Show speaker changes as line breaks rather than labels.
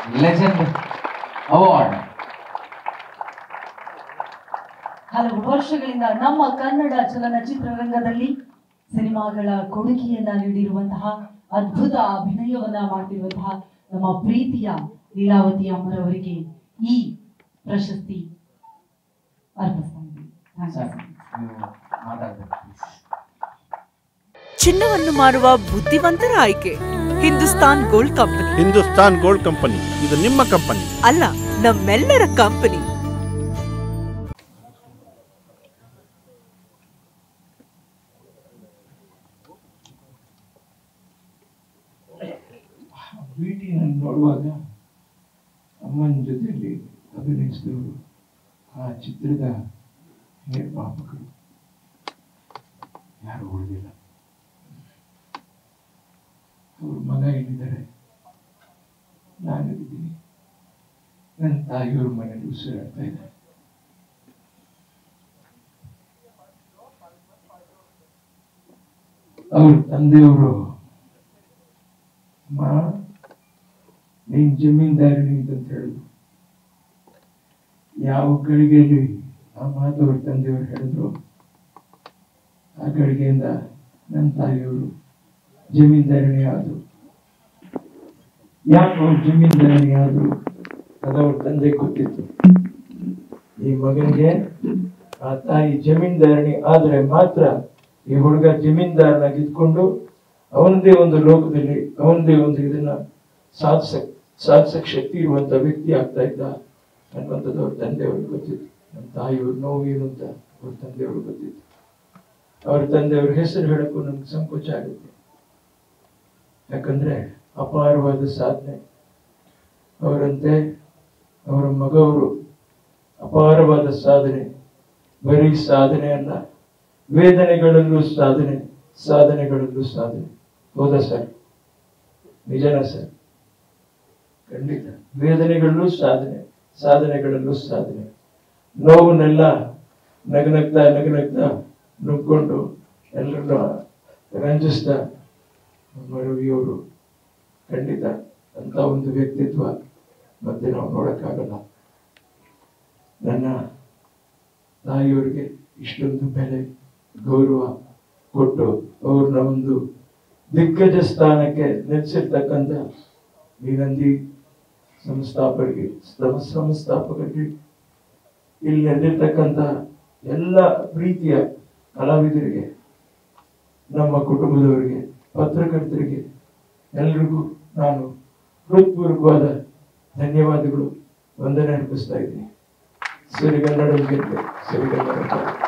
Legend award
ಹಲವು ವರ್ಷಗಳಿಂದ ನಮ್ಮ ಕನ್ನಡ ಚಲನಚಿತ್ರರಂಗದಲ್ಲಿ ಸಿನಿಮಾಗಳ ಕೊಡುಗೆಯನ್ನ ನೀಡಿರುವಂತಹ ಅದ್ಭುತ ಅಭಿನಯವನ್ನ ಮಾಡ್ತಿರುವಂತಹ ನಮ್ಮ ಪ್ರೀತಿಯ ಲೀಲಾವತಿ ಅಮ್ಮರವರಿಗೆ ಈ ಪ್ರಶಸ್ತಿ ಅರ್ಪಿಸ್ತಾ ಇದ್ದೀನಿ Thank you.
ಸರ್ ನೀವು ಮಾತಾಡ್ಬೇಕು please.
ಚಿನ್ನವನ್ನು ಮಾರುವ ಬುದ್ಧಿವಂತರ ಆಯ್ಕೆ Hindustan gold company
Hindustan gold company ಇದು ನಿಮ್ಮ ಕಂಪನಿ
ಅಲ್ಲ ನಮ್ಮೆಲ್ಲರ ಕಂಪನಿ
ಭೇಟಿ ನಾನು ನೋಡುವಾಗ ಅಮ್ಮನ ಜೊತೆಯಲ್ಲಿ ಅಭಿನಯಿಸಿದವರು ಆ ಚಿತ್ರದ ನಿರ್ಮಾಪಕರು ಯಾರು ಉಳಿದಿಲ್ಲ ಅವ್ರ ಮಗ ಏನಿದ್ದಾರೆ ನಾನಿದ್ದೀನಿ ನನ್ನ ತಾಯಿಯವ್ರ ಮನೇಲಿ ಉಸಿರಾಡ್ತಾ ಇದ್ದಾರೆ ಅವ್ರ ತಂದೆಯವರು ಮಾ ನೀನ್ ಜಮೀನ್ದಾರಿನಿ ಅಂತ ಹೇಳಿದ್ರು ಯಾವ ಗಳಿಗೆಯಲ್ಲಿ ಆ ಮಾತು ಅವ್ರ ತಂದೆಯವರು ಹೇಳಿದ್ರು ಆ ಗಳಿಗೆಯಿಂದ ನನ್ನ ತಾಯಿಯವರು ಜಮೀನ್ದಾರಿಣಿ ಆದ್ರು ಯಾಕೆ ಅವ್ರು ಜಮೀನ್ದಾರಿಣಿ ಆದ್ರು ಅದು ಅವ್ರ ತಂದೆ ಗೊತ್ತಿತ್ತು ಈ ಮಗನಿಗೆ ಆ ತಾಯಿ ಜಮೀನ್ದಾರಿಣಿ ಆದ್ರೆ ಮಾತ್ರ ಈ ಹುಡುಗ ಜಮೀನ್ದಾರನಾಗಿ ಇದ್ಕೊಂಡು ಅವನದೇ ಒಂದು ಲೋಕದಲ್ಲಿ ಅವನದೇ ಒಂದು ಇದನ್ನ ಸಾಧಿಸಕ್ ಸಾಧಿಸಕ್ ಶಕ್ತಿ ಇರುವಂತ ವ್ಯಕ್ತಿ ಆಗ್ತಾ ಇದ್ದ ಅನ್ನುವಂಥದ್ದು ಅವ್ರ ತಂದೆಯವ್ರಿಗೆ ಗೊತ್ತಿತ್ತು ನಮ್ಮ ತಾಯಿಯವ್ರ ನೋವು ಏನು ಅಂತ ಅವ್ರ ತಂದೆಯವ್ರಿಗೆ ಗೊತ್ತಿತ್ತು ಅವ್ರ ತಂದೆಯವ್ರ ಹೆಸರು ಹೇಳಕ್ಕೂ ನಮ್ಗೆ ಸಂಕೋಚ ಆಗುತ್ತೆ ಯಾಕಂದ್ರೆ ಅಪಾರವಾದ ಸಾಧನೆ ಅವರಂತೆ ಅವರ ಮಗವರು ಅಪಾರವಾದ ಸಾಧನೆ ಬರೀ ಸಾಧನೆ ಅಲ್ಲ ವೇದನೆಗಳಲ್ಲೂ ಸಾಧನೆ ಸಾಧನೆಗಳಲ್ಲೂ ಸಾಧನೆ ಹೌದಾ ಸರ್ ನಿಜನಾ ಸರ್ ಖಂಡಿತ ವೇದನೆಗಳಲ್ಲೂ ಸಾಧನೆ ಸಾಧನೆಗಳಲ್ಲೂ ಸಾಧನೆ ನೋವನ್ನೆಲ್ಲ ನಗನಗ್ತಾ ನಗನಗ್ತಾ ನುಗ್ಕೊಂಡು ಎಲ್ಲರನ್ನ ರಂಜಿಸ್ತಾ ನಮ್ಮ ರವಿಯವರು ಖಂಡಿತ ಅಂತ ಒಂದು ವ್ಯಕ್ತಿತ್ವ ಮತ್ತೆ ನಾವು ನೋಡಕ್ಕಾಗಲ್ಲ ನನ್ನ ತಾಯಿಯವರಿಗೆ ಇಷ್ಟೊಂದು ಬೆಲೆ ಗೌರವ ಕೊಟ್ಟು ಅವ್ರನ್ನ ಒಂದು ದಿಗ್ಗಜ ಸ್ಥಾನಕ್ಕೆ ನಿಲ್ಲಿಸಿರ್ತಕ್ಕಂಥ ಈ ನಂದಿ ಸಂಸ್ಥಾಪಕರಿಗೆ ಸಮ- ಸಂಸ್ಥಾಪಕರಿಗೆ ಇಲ್ಲಿ ನೆರೆದಿರ್ತಕ್ಕಂಥ ಎಲ್ಲ ಪ್ರೀತಿಯ ಕಲಾವಿದರಿಗೆ ನಮ್ಮ ಕುಟುಂಬದವರಿಗೆ ಪತ್ರಕರ್ತರಿಗೆ ಎಲ್ರಿಗೂ ನಾನು ಹೃತ್ಪೂರ್ವಕವಾದ ಧನ್ಯವಾದಗಳು ವಂದನೆ ಅರ್ಪಿಸ್ತಾ ಇದ್ದೀನಿ ಸಿರಿಗನ್ನಡ ಸಿರಿಗನ್ನಡ